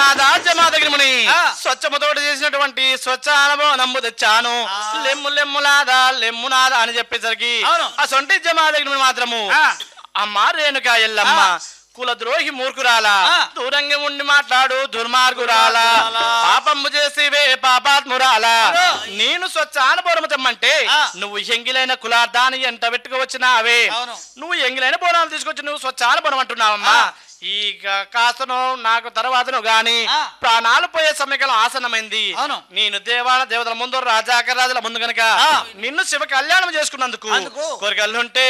నా దాజ్యమాదగిరిముని ఆ. స్వచ్ఛముతోటి చేసినటువంటి స్వచ్ఛ అనుభవం నమ్ము తెచ్చాను ఆ. లెమ్ము లెమ్ములాదా లెమ్మునాదా అని చెప్పేసరికి అవును. ఆ సొంటి జమాదగిరిముని మాత్రము ఆ. అమ్మా రేణుకా ఎల్లమ్మ ఆ. కుల ద్రోహి మూర్ఖురాలా ఆ. దూరంగా ఉండి మాట్లాడు దుర్మార్గురాలా దుర్మార్గురాలా. పాపము చేసివే పాపాత్మురాలా అవును. నేను స్వచ్ఛ అనుభవం తెమ్మంటే ఆ. నువ్వు ఎంగిలైన కులార్థాన్ని ఎంట పెట్టుకువచ్చినావే అవును. నువ్వు ఎంగిలైన బోనాలు తీసుకొచ్చి నువ్వు స్వచ్ఛ అనుభవం అంటున్నావమ్మా ఆ. ఈ గ- కాస్తను నాకు తర్వాతను గాని ఆ. ప్రాణాలు పోయే సమయకాలం ఆసనమైంది అవును. నేను దేవాల దేవతల ముందు రాజాక రాజుల ముందు గనక ఆ. నిన్ను శివ కళ్యాణం చేసుకున్నందుకు అందుకు. కోరికలుంటే